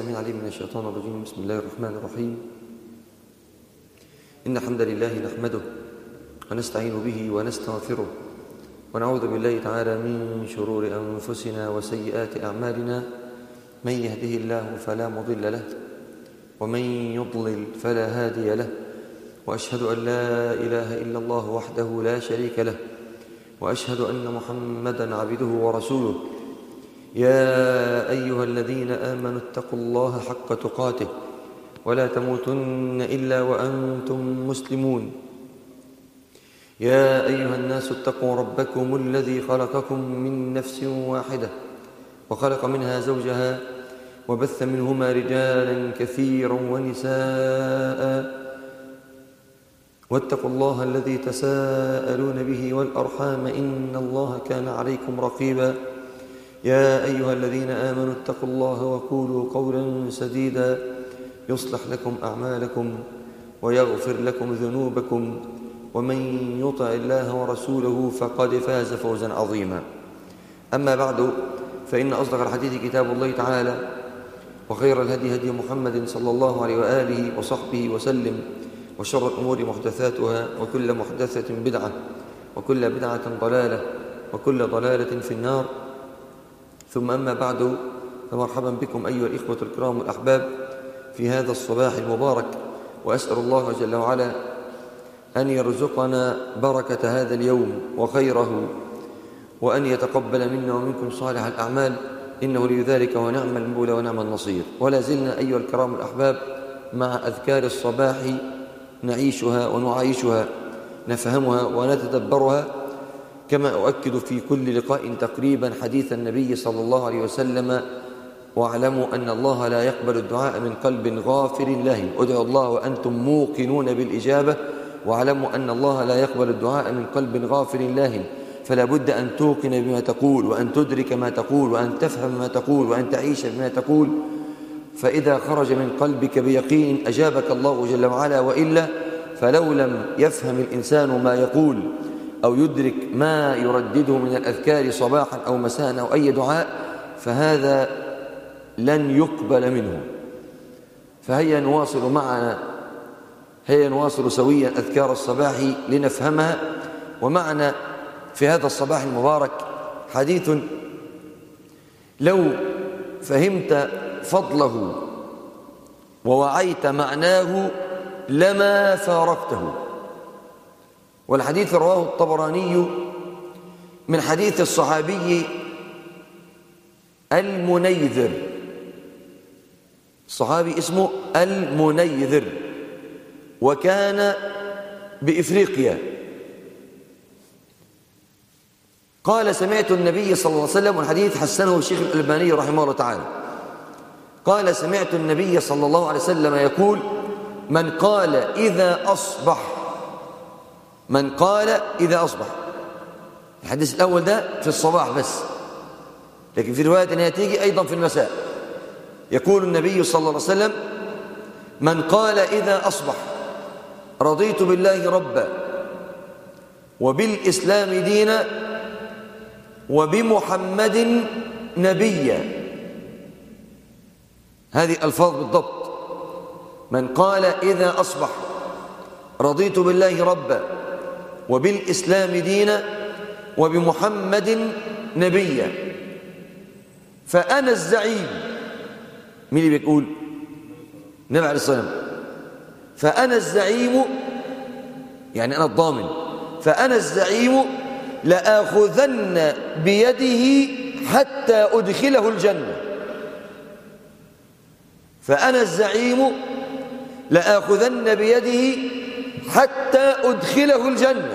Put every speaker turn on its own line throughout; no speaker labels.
السميع العليم من الشيطان الرجيم بسم الله الرحمن الرحيم إن الحمد لله نحمده ونستعين به ونستغفره ونعوذ بالله تعالى من شرور أنفسنا وسيئات أعمالنا من يهده الله فلا مضل له ومن يضلل فلا هادي له وأشهد أن لا إله إلا الله وحده لا شريك له وأشهد أن محمدا عبده ورسوله يا أيها الذين آمنوا اتقوا الله حق تقاته ولا تموتن إلا وأنتم مسلمون يا أيها الناس اتقوا ربكم الذي خلقكم من نفس واحدة وخلق منها زوجها وبث منهما رجالا كثيرا ونساء واتقوا الله الذي تساءلون به والأرحام إن الله كان عليكم رقيبا يا أيها الذين آمنوا اتقوا الله وقولوا قولا سديدا يصلح لكم أعمالكم ويغفر لكم ذنوبكم ومن يطع الله ورسوله فقد فاز فوزا عظيما أما بعد فإن أصدق الحديث كتاب الله تعالى وخير الهدي هدي محمد صلى الله عليه وآله وصحبه وسلم وشر الأمور محدثاتها وكل محدثة بدعة وكل بدعة ضلالة وكل ضلالة في النار ثم أما بعد فمرحبا بكم أيها الإخوة الكرام والأحباب في هذا الصباح المبارك وأسأل الله جل وعلا أن يرزقنا بركة هذا اليوم وخيره وأن يتقبل منا ومنكم صالح الأعمال إنه لي ذلك ونعم المولى ونعم النصير ولا زلنا أيها الكرام الأحباب مع أذكار الصباح نعيشها ونعايشها نفهمها ونتدبرها كما أؤكد في كل لقاء تقريبا حديث النبي صلى الله عليه وسلم واعلموا أن الله لا يقبل الدعاء من قلب غافر الله ادعوا الله وأنتم موقنون بالإجابة واعلموا أن الله لا يقبل الدعاء من قلب غافر الله فلا بد أن توقن بما تقول وأن تدرك ما تقول وأن تفهم ما تقول وأن تعيش بما تقول فإذا خرج من قلبك بيقين أجابك الله جل وعلا وإلا فلو لم يفهم الإنسان ما يقول أو يدرك ما يردده من الأذكار صباحا أو مساء أو أي دعاء فهذا لن يقبل منه فهيا نواصل معنا هيا نواصل سويا أذكار الصباح لنفهمها ومعنا في هذا الصباح المبارك حديث لو فهمت فضله ووعيت معناه لما فارقته والحديث رواه الطبراني من حديث الصحابي المنيذر الصحابي اسمه المنيذر وكان بإفريقيا قال سمعت النبي صلى الله عليه وسلم والحديث حسنه الشيخ الألباني رحمه الله تعالى قال سمعت النبي صلى الله عليه وسلم يقول من قال إذا أصبح من قال إذا أصبح الحديث الأول ده في الصباح بس لكن في رواية أنها تيجي أيضا في المساء يقول النبي صلى الله عليه وسلم من قال إذا أصبح رضيت بالله ربا وبالإسلام دينا وبمحمد نبيا هذه ألفاظ بالضبط من قال إذا أصبح رضيت بالله ربا وبالإسلام دينا وبمحمد نبيا فأنا الزعيم مين اللي بيقول النبي عليه الصلاة والسلام فأنا الزعيم يعني أنا الضامن فأنا الزعيم لآخذن بيده حتى أدخله الجنة فأنا الزعيم لآخذن بيده حتى أدخله الجنة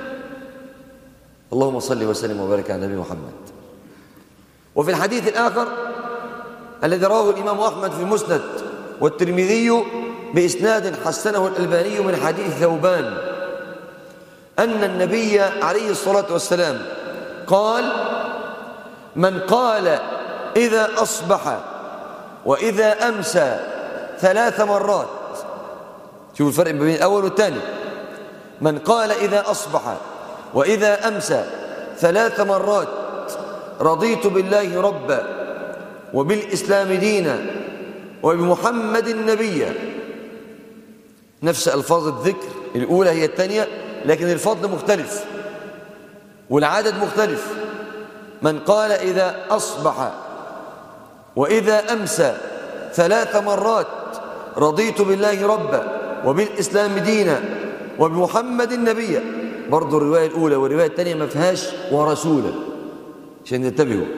اللهم صل وسلم وبارك على نبي محمد وفي الحديث الآخر الذي رواه الإمام أحمد في المسند والترمذي بإسناد حسنه الألباني من حديث ثوبان أن النبي عليه الصلاة والسلام قال من قال إذا أصبح وإذا أمسى ثلاث مرات شوف الفرق بين الأول والثاني من قال إذا أصبح وإذا أمسى ثلاث مرات رضيت بالله ربا وبالإسلام دينا وبمحمد نبيا نفس ألفاظ الذكر الأولى هي الثانية لكن الفضل مختلف والعدد مختلف من قال إذا أصبح وإذا أمسى ثلاث مرات رضيت بالله ربا وبالإسلام دينا وبمحمد نبيا برضو الرواية الأولى والرواية الثانية ما فيهاش ورسولا عشان ينتبهوا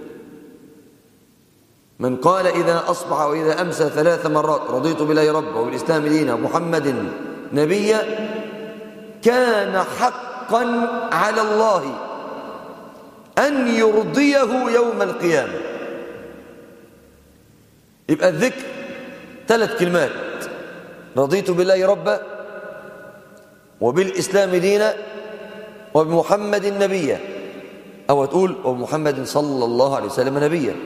من قال إذا أصبح وإذا أمسى ثلاث مرات رضيت بالله ربا وبالإسلام دينا ومحمد نبيا كان حقا على الله أن يرضيه يوم القيامة يبقى الذكر ثلاث كلمات رضيت بالله ربا وبالإسلام دينا وبمحمد نبيا أو تقول وبمحمد صلى الله عليه وسلم نبيا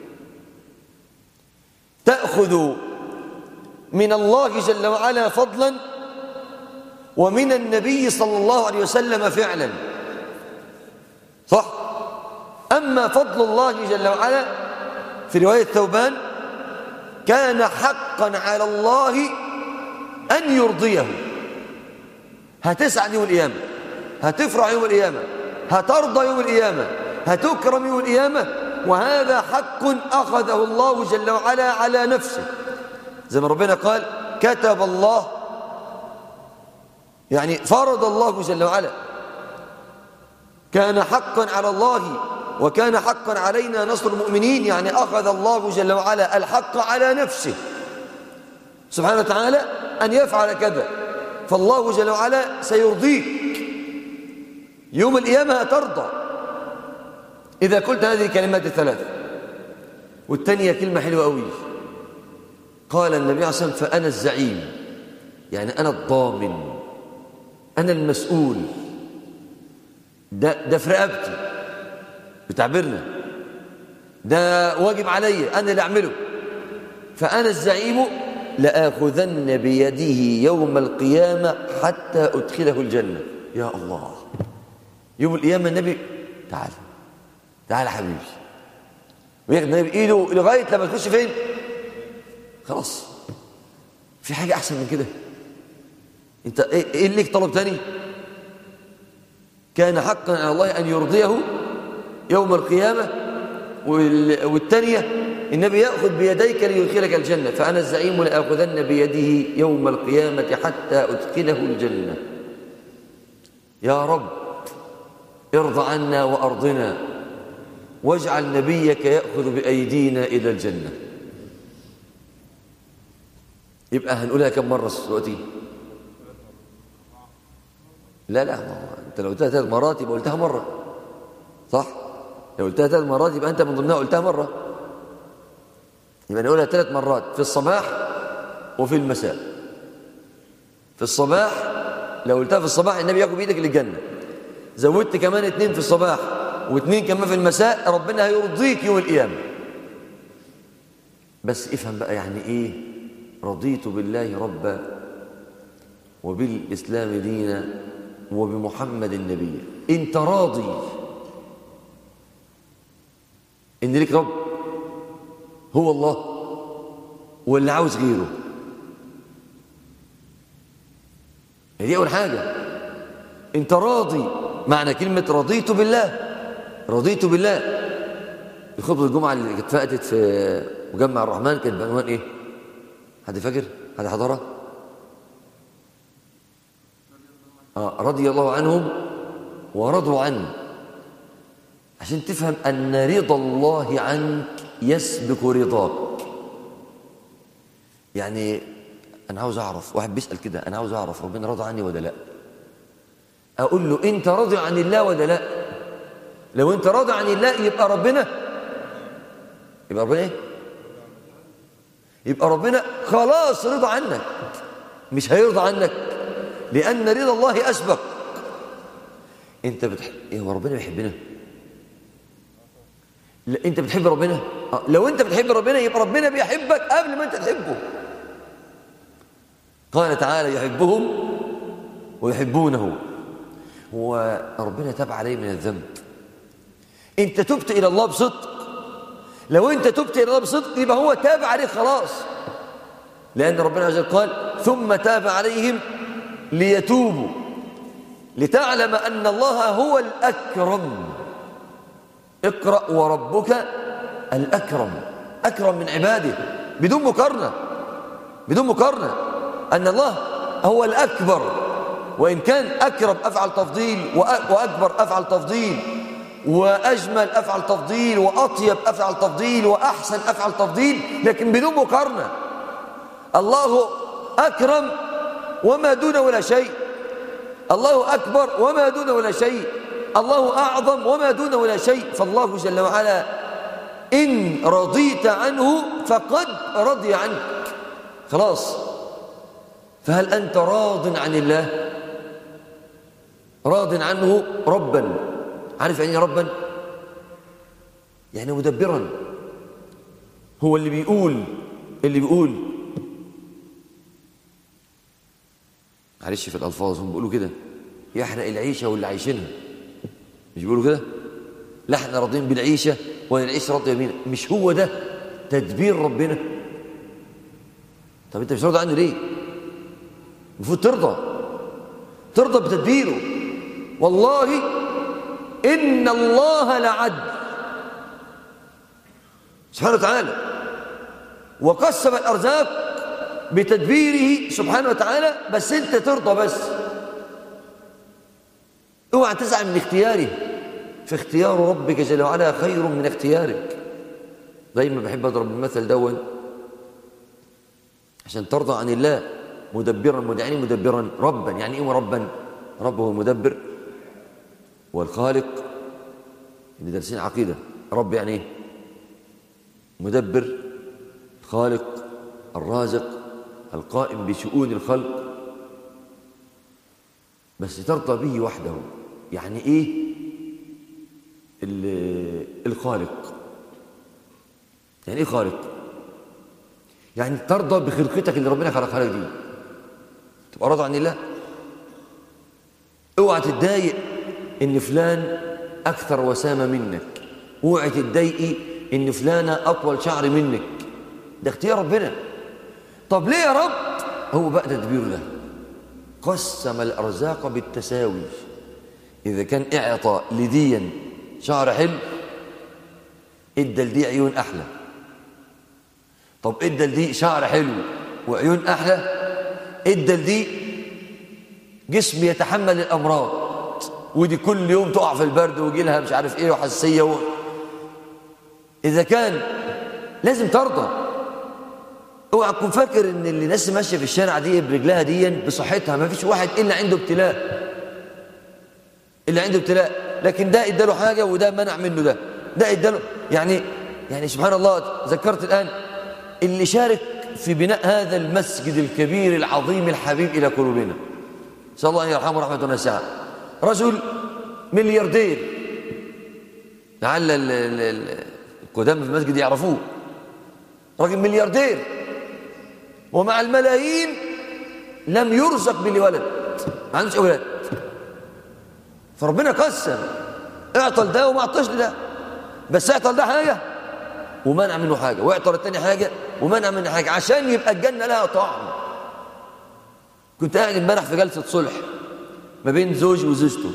تأخذ من الله جل وعلا فضلا ومن النبي صلى الله عليه وسلم فعلا صح أما فضل الله جل وعلا في رواية ثوبان كان حقا على الله أن يرضيه هتسعد يوم القيامة هتفرح يوم القيامة هترضى يوم القيامة هتكرم يوم القيامة وهذا حق أخذه الله جل وعلا على نفسه زي ما ربنا قال كتب الله يعني فرض الله جل وعلا كان حقا على الله وكان حقا علينا نصر المؤمنين يعني أخذ الله جل وعلا الحق على نفسه سبحانه وتعالى أن يفعل كذا فالله جل وعلا سيرضيك يوم القيامة ترضى إذا قلت هذه الكلمات الثلاث والثانية كلمة حلوة قوي قال النبي عليه الصلاة والسلام فأنا الزعيم يعني أنا الضامن أنا المسؤول ده, ده في رقبتي بتعبيرنا ده واجب علي أنا اللي أعمله فأنا الزعيم لآخذن بيده يوم القيامة حتى أدخله الجنة يا الله يوم القيامة النبي تعال تعال حبيبي وياخد النبي بإيده لغاية لما تخش فين خلاص في حاجة أحسن من كده انت ايه اللي ليك طلب تاني كان حقا على الله أن يرضيه يوم القيامة والثانية النبي يأخذ بيديك ليدخلك الجنة فأنا الزعيم لآخذن بيده يوم القيامة حتى أدخله الجنة يا رب ارض عنا وأرضنا واجعل نبيك يأخذ بأيدينا إلى الجنة يبقى هنقولها كم مرة دلوقتي لا لا ما انت لو قلتها ثلاث مرات يبقى قلتها مرة صح لو قلتها ثلاث مرات يبقى انت من ضمنها قلتها مرة يبقى نقولها ثلاث مرات في الصباح وفي المساء في الصباح لو قلتها في الصباح النبي ياخد بايدك للجنة زودت كمان اتنين في الصباح واثنين كمان في المساء ربنا هيرضيك يوم القيامة بس افهم بقى يعني ايه رضيت بالله ربا وبالإسلام دينا وبمحمد النبي انت راضي ان لك رب هو الله واللي عاوز غيره دي اول حاجه انت راضي معنى كلمه رضيت بالله رضيت بالله خطبه الجمعه اللي كانت فاتت في مجمع الرحمن كانت بعنوان ايه حد فاكر حد حضرها آه رضي الله عنهم ورضوا عنه عشان تفهم أن رضا الله عنك يسبق رضاك يعني أنا عاوز أعرف واحد بيسأل كده أنا عاوز أعرف ربنا رضى عني ولا لا أقول له أنت راضي عن الله ولا لا لو أنت راضي عن الله يبقى ربنا يبقى ربنا إيه يبقى ربنا خلاص رضى عنك مش هيرضى عنك لأن رضا الله أسبق أنت بتحب إيه هو ربنا بيحبنا لا انت بتحب ربنا آه. لو انت بتحب ربنا يبقى ربنا بيحبك قبل ما انت تحبه قال تعالى يحبهم ويحبونه وربنا تاب عليه من الذنب انت تبت الى الله بصدق لو انت تبت الى الله بصدق يبقى هو تاب عليك خلاص لأن ربنا عز وجل قال ثم تاب عليهم ليتوبوا لتعلم أن الله هو الأكرم اقرأ وربك الأكرم أكرم من عباده بدون مقارنة بدون مقارنة أن الله هو الأكبر وإن كان أكرم أفعل تفضيل وأكبر أفعل تفضيل وأجمل أفعل تفضيل وأطيب أفعل تفضيل وأحسن أفعل تفضيل لكن بدون مقارنة الله أكرم وما دون ولا شيء الله أكبر وما دون ولا شيء الله أعظم وما دون ولا شيء فالله جل وعلا إن رضيت عنه فقد رضي عنك خلاص فهل أنت راض عن الله راض عنه ربا عارف يعني ربا يعني مدبرا هو اللي بيقول اللي بيقول معلش في الألفاظ هم بيقولوا كده يحرق العيشة واللي عايشينها مش بيقولوا كده لا احنا راضيين بالعيشة ولا العيشة راضية بينا مش هو ده تدبير ربنا طب انت مش راضي عنه ليه المفروض ترضى ترضى بتدبيره والله إن الله لعدل سبحانه وتعالى وقسم الأرزاق بتدبيره سبحانه وتعالى بس انت ترضى بس اوعى تزعل من اختياره فاختيار ربك جل وعلا خير من اختيارك دايما بحب اضرب المثل دون عشان ترضى عن الله مدبرا يعني مدبرا ربا يعني ايه ربا رب هو المدبر والخالق اللي دارسين عقيده رب يعني ايه مدبر خالق الرازق القائم بشؤون الخلق بس ترضى به وحده يعني ايه الخالق يعني ايه خالق يعني ترضى بخلقتك اللي ربنا خلقها لك دي تبقى راضي عن الله اوعى تتضايق ان فلان اكثر وسامه منك اوعى تتضايقي ان فلانه اطول شعر منك ده اختيار ربنا طب ليه يا رب هو بقى تدبير له قسم الارزاق بالتساوي اذا كان اعطى لديا شعر حلو ادى لدي عيون احلى طب ادى لدي شعر حلو وعيون احلى ادى لدي جسم يتحمل الامراض ودي كل يوم تقع في البرد ويجي لها مش عارف ايه وحساسيه و... اذا كان لازم ترضى اوعى تكون فاكر ان اللي الناس ماشيه في الشارع دي برجلها دي بصحتها ما فيش واحد الا عنده ابتلاء اللي عنده ابتلاء لكن ده اداله حاجه وده منع منه ده ده اداله يعني يعني سبحان الله ذكرت الان اللي شارك في بناء هذا المسجد الكبير العظيم الحبيب الى قلوبنا نسال الله ان يرحمه رحمه واسعه رجل ملياردير لعل القدامى في المسجد يعرفوه راجل ملياردير ومع الملايين لم يرزق بولد ما عندوش اولاد فربنا قسم اعطى لده وما اعطاش لده بس اعطى لده حاجه ومنع منه حاجه واعطى للتاني حاجه ومنع منه حاجه عشان يبقى الجنه لها طعم كنت قاعد امبارح في جلسه صلح ما بين زوج وزوجته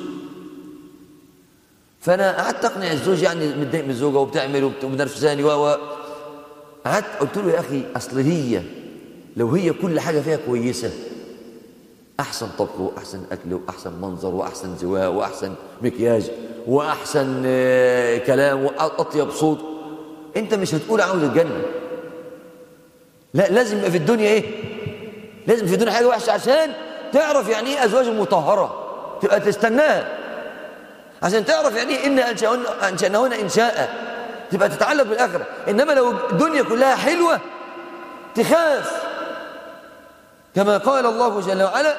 فانا قعدت اقنع الزوج يعني متضايق من الزوجه وبتعمل وبنرفزاني و قعدت قلت له يا اخي اصل هي لو هي كل حاجه فيها كويسه احسن طبخ واحسن اكل واحسن منظر واحسن زواء واحسن مكياج واحسن كلام واطيب صوت انت مش هتقول عاوز الجنه لا لازم يبقى في الدنيا ايه لازم في الدنيا حاجه وحشه عشان تعرف يعني ايه ازواج مطهره تبقى تستناها عشان تعرف يعني ايه ان انشانهن انشاء تبقى تتعلق بالاخره انما لو الدنيا كلها حلوه تخاف كما قال الله جل وعلا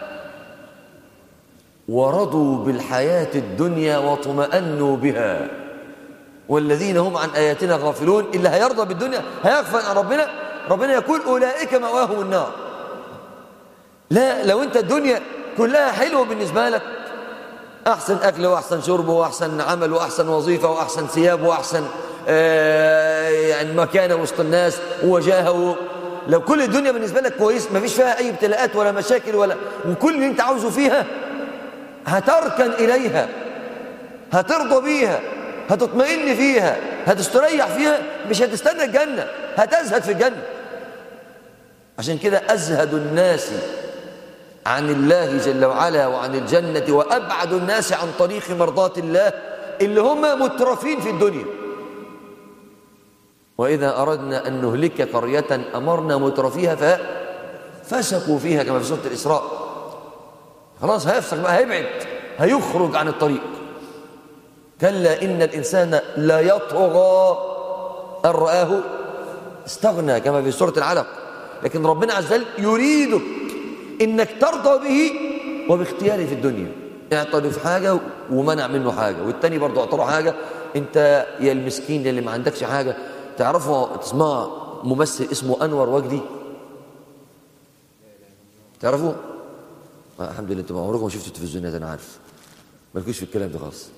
ورضوا بالحياة الدنيا واطمأنوا بها والذين هم عن آياتنا غافلون اللي هيرضى بالدنيا هيغفل عن ربنا ربنا يقول أولئك مأواهم النار لا لو أنت الدنيا كلها حلوة بالنسبة لك أحسن أكل وأحسن شرب وأحسن عمل وأحسن وظيفة وأحسن ثياب وأحسن آه يعني مكانة وسط الناس ووجاهه لو كل الدنيا بالنسبة لك كويس ما فيش فيها أي ابتلاءات ولا مشاكل ولا وكل اللي أنت عاوزه فيها هتركن إليها هترضى بيها هتطمئن فيها هتستريح فيها مش هتستنى الجنة هتزهد في الجنة عشان كده أزهد الناس عن الله جل وعلا وعن الجنة وأبعد الناس عن طريق مرضاة الله اللي هم مترفين في الدنيا وإذا أردنا أن نهلك قرية أمرنا مترفيها ففسقوا فيها كما في سورة الإسراء خلاص هيفسق بقى هيبعد هيخرج عن الطريق كلا إن الإنسان لا يطغى أن رآه استغنى كما في سورة العلق لكن ربنا عز وجل يريدك إنك ترضى به وباختياره في الدنيا اعطى في حاجة ومنع منه حاجة والتاني برضه اعطى حاجة انت يا المسكين يا اللي ما عندكش حاجة تعرفوا تسمع ممثل اسمه أنور وجدي تعرفوا آه الحمد لله انتوا عمركم ما شفتوا التلفزيونات انا عارف مالكوش في الكلام ده خالص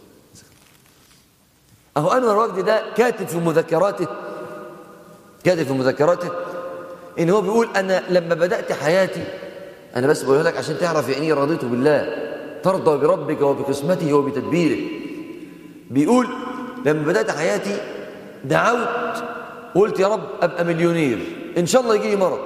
اهو انور وجدي ده كاتب في مذكراته كاتب في مذكراته ان هو بيقول انا لما بدات حياتي انا بس بقول لك عشان تعرف يعني ايه رضيت بالله ترضى بربك وبقسمته وبتدبيره بيقول لما بدات حياتي دعوت وقلت يا رب ابقى مليونير ان شاء الله يجي لي مرض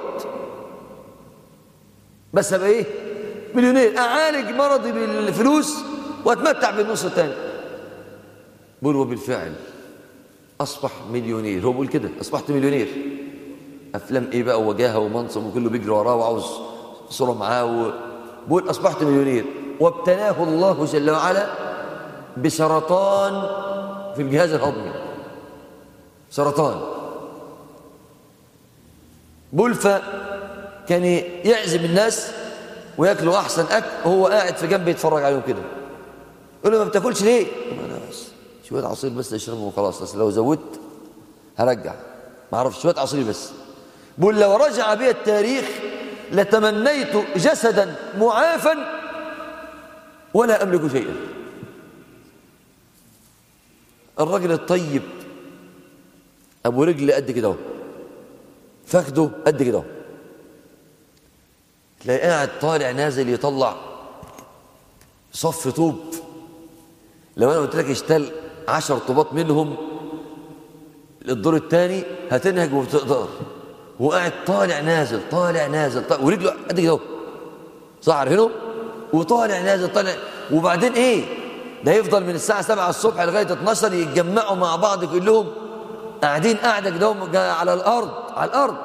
بس ابقى ايه مليونير اعالج مرضي بالفلوس واتمتع بالنص الثاني بيقول وبالفعل اصبح مليونير هو بيقول كده اصبحت مليونير افلام ايه بقى وجاهه ومنصب وكله بيجري وراه وعاوز صوره معاه و... بيقول اصبحت مليونير وابتلاه الله جل وعلا بسرطان في الجهاز الهضمي سرطان بيقول فكان يعزم الناس وياكلوا احسن اكل وهو قاعد في جنب يتفرج عليهم كده يقول له ما بتاكلش ليه انا بس شويه عصير بس اشربه وخلاص بس لو زودت هرجع ما اعرفش شويه عصير بس بيقول لو رجع بي التاريخ لتمنيت جسدا معافا ولا املك شيئا الرجل الطيب ابو رجل قد كده اهو فخده قد كده اهو تلاقيه قاعد طالع نازل يطلع صف طوب لو انا قلت لك اشتل عشر طوبات منهم للدور الثاني هتنهج وبتقدر وقاعد طالع نازل طالع نازل طالع ورجله قد كده اهو صح عارفينه وطالع نازل طالع وبعدين ايه ده يفضل من الساعه 7 الصبح لغايه 12 يتجمعوا مع بعض كلهم قاعدين قاعده كده على الارض على الارض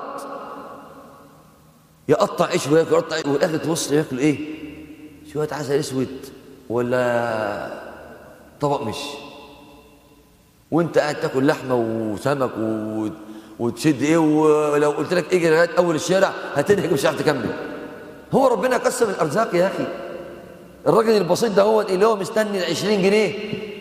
يقطع عيش وياكل يقطع والاخر تبص ياكل ايه شويه عسل اسود ولا طبق مش وانت قاعد تاكل لحمه وسمك و... وتشد ايه ولو قلت لك اجري لغايه اول الشارع هتنهج مش هتعرف تكمل هو ربنا قسم الارزاق يا اخي الراجل البسيط ده هو اللي هو مستني ال 20 جنيه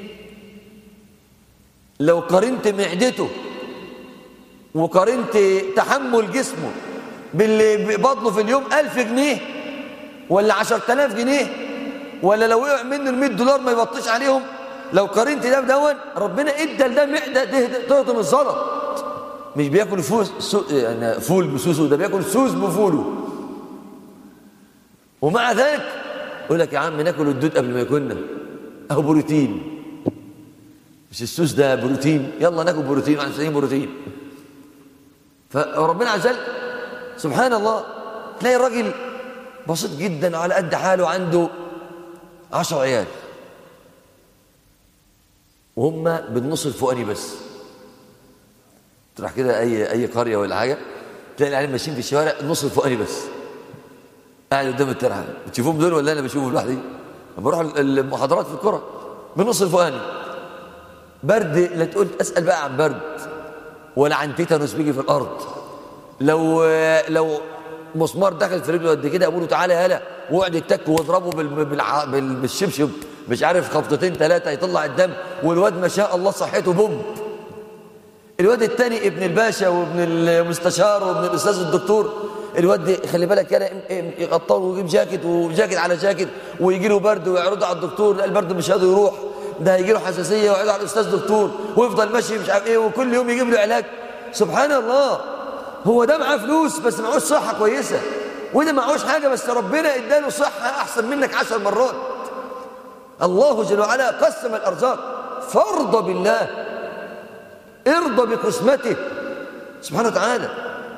لو قارنت معدته وقارنت تحمل جسمه باللي بطنه في اليوم 1000 جنيه ولا 10000 جنيه ولا لو وقع منه ال 100 دولار ما يبطش عليهم لو قارنت ده بدون ربنا ادى لده معده تهضم الزلط مش بياكل فوز سو يعني فول بسوسه ده بياكل سوس بفوله ومع ذلك يقول لك يا عم ناكل الدود قبل ما ياكلنا اهو بروتين مش السوس ده بروتين يلا ناكل بروتين عشان بروتين فربنا عز وجل سبحان الله تلاقي الراجل بسيط جدا على قد حاله عنده عشر عيال وهم بالنص الفوقاني بس تروح كده اي اي قريه ولا حاجه تلاقي العيال ماشيين في الشوارع النص الفوقاني بس قاعد قدام الترعه بتشوفهم دول ولا انا بشوفهم لوحدي بروح المحاضرات في الكره بالنص الفوقاني برد لا تقول اسال بقى عن برد ولا عن تيتانوس بيجي في الارض لو لو مسمار دخل في رجله قد كده اقول له تعالى يالا واقعد يتك واضربه بالع... بالشبشب مش عارف خبطتين ثلاثه يطلع الدم والواد ما شاء الله صحته بوم الواد الثاني ابن الباشا وابن المستشار وابن الاستاذ الدكتور الواد خلي بالك يالا يغطاه ويجيب جاكيت وجاكيت على جاكيت ويجي له برد ويعرضه على الدكتور لا البرد مش قادر يروح ده هيجي له حساسيه ويعرضه على الاستاذ دكتور ويفضل ماشي مش عارف ايه وكل يوم يجيب له علاج سبحان الله هو ده معاه فلوس بس معهوش صحة كويسة وده معهوش حاجة بس ربنا اداله صحة أحسن منك عشر مرات الله جل وعلا قسم الأرزاق فارضى بالله ارضى بقسمته سبحانه وتعالى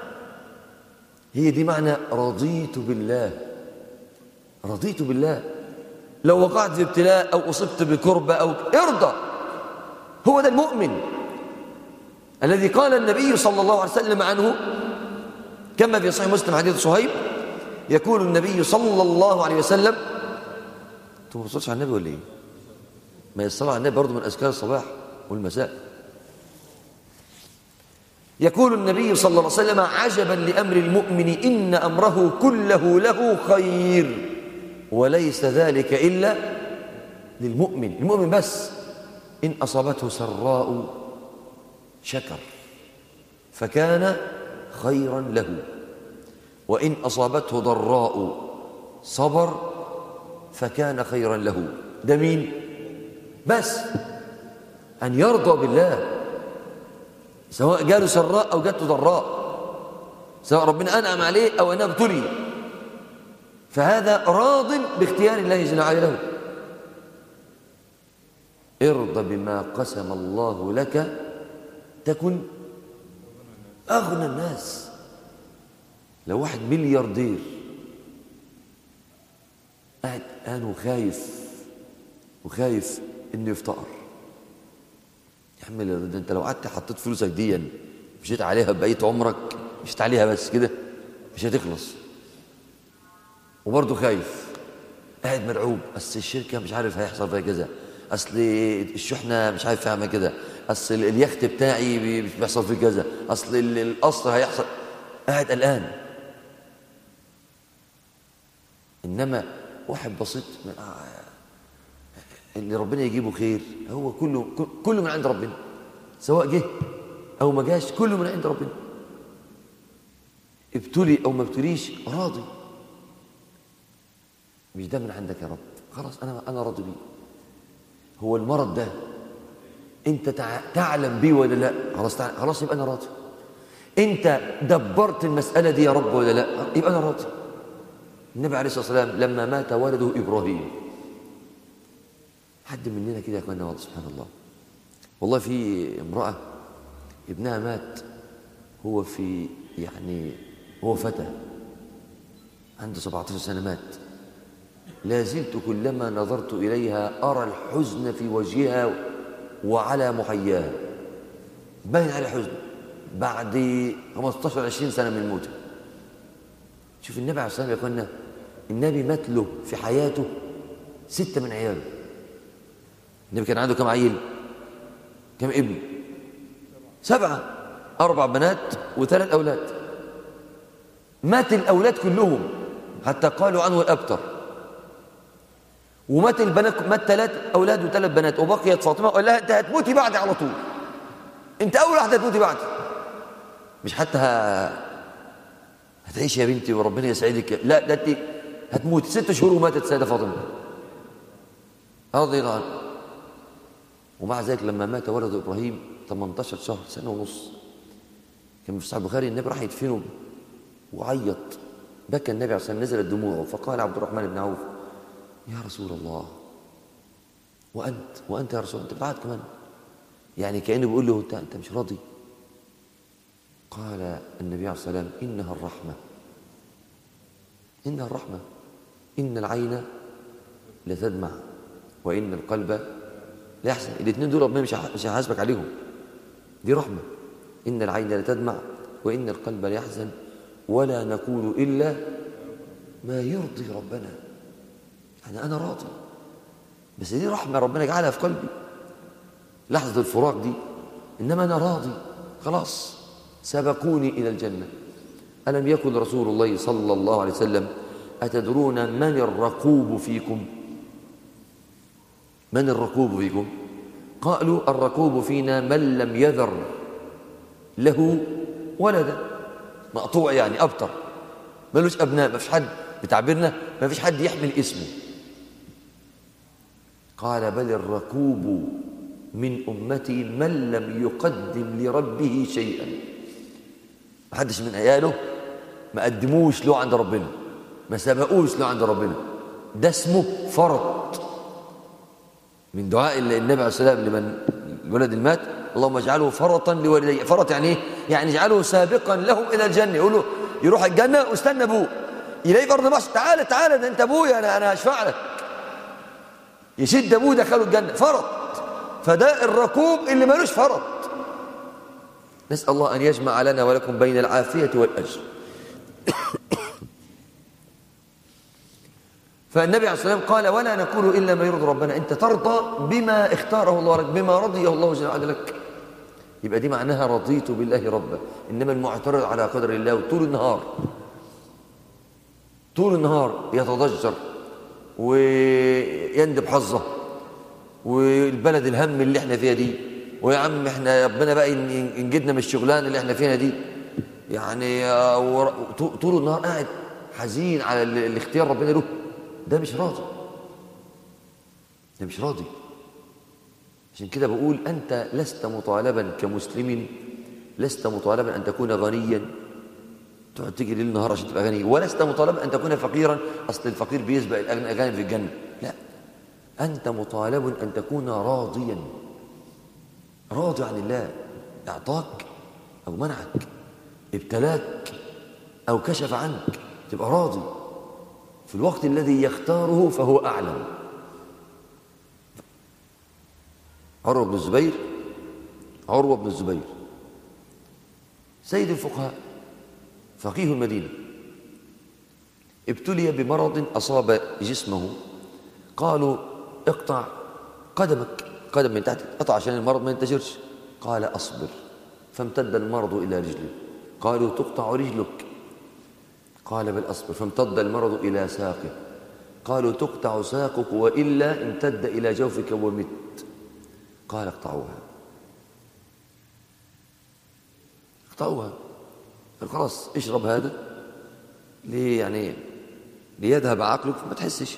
هي دي معنى رضيت بالله رضيت بالله لو وقعت في ابتلاء أو أصبت بكربة أو ارضى هو ده المؤمن الذي قال النبي صلى الله عليه وسلم عنه كما في صحيح مسلم حديث صهيب يقول النبي صلى الله عليه وسلم انتوا ما بتصلش على النبي ولا ايه ما الصلاه على النبي برضه من اذكار الصباح والمساء يقول النبي صلى الله عليه وسلم عجبا لامر المؤمن ان امره كله له خير وليس ذلك الا للمؤمن المؤمن بس ان اصابته سراء شكر فكان خيرا له وإن أصابته ضراء صبر فكان خيرا له ده مين بس أن يرضى بالله سواء جاله سراء أو جاته ضراء سواء ربنا أنعم عليه أو أنه ابتلي فهذا راض باختيار الله جل وعلا له ارضى بما قسم الله لك تكن أغنى الناس لو واحد ملياردير قاعد قاعد وخايف وخايف انه يفتقر يا عم ده انت لو قعدت حطيت فلوسك دي مشيت عليها بقيه عمرك مشيت عليها بس كده مش هتخلص وبرضه خايف قاعد مرعوب اصل الشركه مش عارف هيحصل فيها كذا اصل الشحنه مش عارف فاهمه كده اصل اليخت بتاعي بيحصل فيه كذا اصل القصر هيحصل قاعد قلقان انما واحد بسيط من اللي ربنا يجيبه خير هو كله كله من عند ربنا سواء جه او ما جاش كله من عند ربنا ابتلي او ما ابتليش راضي مش ده من عندك يا رب خلاص انا انا راضي بيه هو المرض ده انت تعلم بيه ولا لا خلاص خلاص يبقى انا راضي انت دبرت المساله دي يا رب ولا لا يبقى انا راضي النبي عليه الصلاه والسلام لما مات ولده ابراهيم حد مننا كده يا اخوانا والله سبحان الله والله في امراه ابنها مات هو في يعني هو فتى عنده 17 سنه مات لا زلت كلما نظرت اليها ارى الحزن في وجهها وعلى محياها باين على حزن بعد 15 20 سنه من موته شوف النبي عليه الصلاه والسلام يا اخوانا النبي مات له في حياته سته من عياله النبي كان عنده كم عيل كم ابن سبعه اربع بنات وثلاث اولاد مات الاولاد كلهم حتى قالوا عنه الابتر ومات البنات مات ثلاث اولاد وثلاث بنات وبقيت فاطمه وقال لها انت هتموتي بعدي على طول انت اول واحده هتموتي بعدي مش حتى ه... هتعيش يا بنتي وربنا يسعدك لا ده انت هتموت ست شهور وماتت السيده فاطمه رضي الله عنها ومع ذلك لما مات ولد ابراهيم 18 شهر سنه ونص كان في صحيح البخاري النبي راح يدفنه وعيط بكى النبي عشان نزلت دموعه فقال عبد الرحمن بن عوف يا رسول الله وانت وانت يا رسول الله انت بعد كمان يعني كانه بيقول له انت انت مش راضي قال النبي عليه الصلاه والسلام انها الرحمه انها الرحمه ان العين لتدمع وان القلب لا يحزن الاثنين دول ربنا مش مش هيحاسبك عليهم دي رحمه ان العين لتدمع وان القلب لا يحزن ولا نقول الا ما يرضي ربنا يعني انا راضي بس دي رحمه ربنا جعلها في قلبي لحظه الفراق دي انما انا راضي خلاص سبقوني الى الجنه الم يكن رسول الله صلى الله عليه وسلم اتدرون من الرقوب فيكم من الرقوب فيكم قالوا الرقوب فينا من لم يذر له ولدا مقطوع يعني ابتر ملوش ابناء ما فيش حد بتعبيرنا ما فيش حد يحمل اسمه قال بل الركوب من امتي من لم يقدم لربه شيئا
ما حدش من عياله ما قدموش له عند ربنا ما سبقوش له عند ربنا ده اسمه فرط من دعاء النبي عليه السلام لمن الولد المات اللهم اجعله فرطا لوالديه فرط يعني ايه يعني اجعله سابقا لهم الى الجنه يقول له يروح الجنه واستنى ابوه يلاقي فرض مصر تعالى تعالى ده انت ابويا انا انا هشفع لك يشد ابوه دخله الجنه فرط فده الركوب اللي ملوش فرط نسال الله ان يجمع لنا ولكم بين العافيه والاجر فالنبي عليه الصلاه والسلام قال ولا نقول الا ما يرضي ربنا انت ترضى بما اختاره الله لك بما رضي الله جل وعلا لك يبقى دي معناها رضيت بالله ربا انما المعترض على قدر الله وطول النهار طول النهار يتضجر ويندب حظه والبلد الهم اللي احنا فيها دي ويا عم احنا ربنا بقى ينجدنا من الشغلانه اللي احنا فيها دي يعني طول النهار قاعد حزين على الاختيار ربنا له ده مش راضي ده مش راضي عشان كده بقول أنت لست مطالبا كمسلم لست مطالبا أن تكون غنيا تقعد تجري ليل نهار عشان تبقى غني ولست مطالبا أن تكون فقيرا أصل الفقير بيسبق الأغاني في الجنة لا أنت مطالب أن تكون راضيا راضي عن الله أعطاك أو منعك ابتلاك أو كشف عنك تبقى راضي في الوقت الذي يختاره فهو أعلم عروة بن الزبير عروة بن الزبير سيد الفقهاء فقيه المدينة ابتلي بمرض أصاب جسمه قالوا اقطع قدمك قدم من تحت قطع عشان المرض ما ينتشرش قال أصبر فامتد المرض إلى رجله قالوا تقطع رجلك قال بل أصبر فامتد المرض إلى ساقه قالوا تقطع ساقك وإلا امتد إلى جوفك ومت قال اقطعوها اقطعوها خلاص اشرب هذا ليه يعني ليذهب عقلك ما تحسش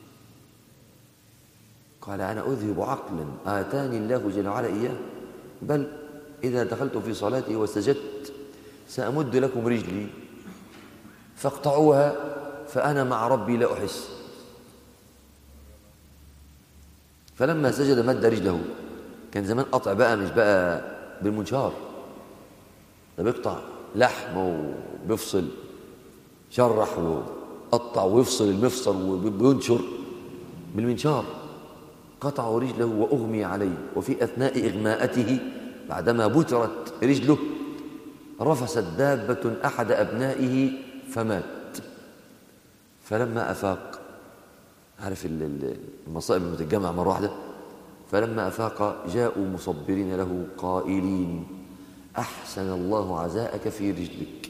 قال أنا أذهب عقلا آتاني الله جل وعلا إياه بل إذا دخلت في صلاتي وسجدت سأمد لكم رجلي فاقطعوها فأنا مع ربي لا أحس فلما سجد مد رجله كان زمان قطع بقى مش بقى بالمنشار ده بيقطع لحم وبيفصل شرح وقطع ويفصل المفصل وبينشر بالمنشار قطعوا رجله وأغمي عليه وفي أثناء إغماءته بعدما بترت رجله رفست دابة أحد أبنائه فمات فلما أفاق عارف المصائب لما تتجمع مرة واحدة فلما أفاق جاءوا مصبرين له قائلين أحسن الله عزاءك في رجلك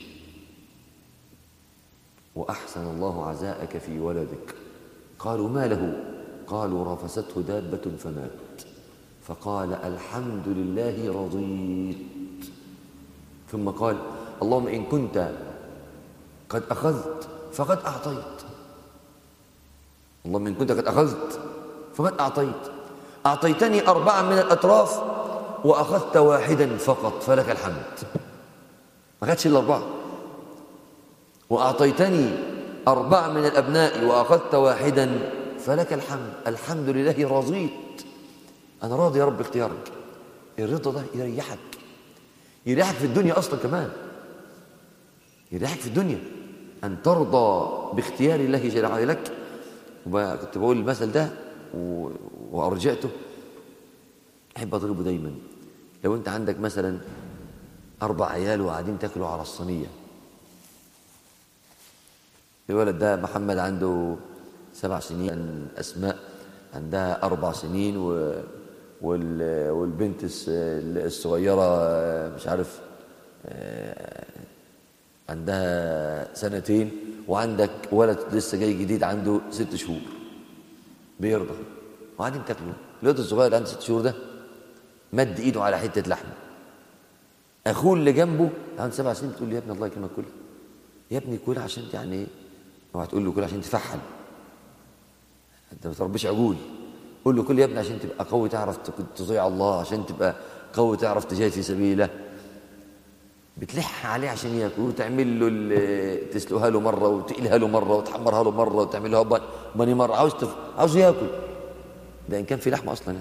وأحسن الله عزاءك في ولدك قالوا ما له قالوا رفسته دابة فمات فقال الحمد لله رضيت ثم قال اللهم إن كنت قد أخذت فقد أعطيت اللهم إن كنت قد أخذت فقد أعطيت أعطيتني أربعة من الأطراف وأخذت واحدا فقط فلك الحمد ما خدش إلا أربعة وأعطيتني أربعة من الأبناء وأخذت واحدا فلك الحمد الحمد لله رضيت أنا راضي يا رب اختيارك الرضا ده يريحك يريحك في الدنيا أصلا كمان يريحك في الدنيا أن ترضى باختيار الله جل وعلا لك وكنت بقول المثل ده وأرجعته أحب أضربه دايما لو أنت عندك مثلا أربع عيال وقاعدين تاكلوا على الصينية الولد ده محمد عنده سبع سنين أسماء عندها أربع سنين و والبنت الصغيرة مش عارف عندها سنتين وعندك ولد لسه جاي جديد عنده ست شهور بيرضى وقاعدين تاكلوا الولد الصغير اللي عنده ست شهور ده مد ايده على حته لحمه اخوه اللي جنبه عنده سبع سنين بتقول له يا ابني الله يكرمك كل يا ابني كل عشان يعني اوعى تقول له كل عشان تفحل انت ما تربيش عجول قول له كل يا ابني عشان تبقى قوي تعرف تطيع الله عشان تبقى قوي تعرف تجاهد في سبيل الله بتلح عليه عشان ياكل وتعمل له ال- تسلقها له مره وتقلها له مره وتحمرها له مره وتعملها بن- بني مره عاوز تف... عاوز ياكل ده ان كان في لحمه اصلا يعني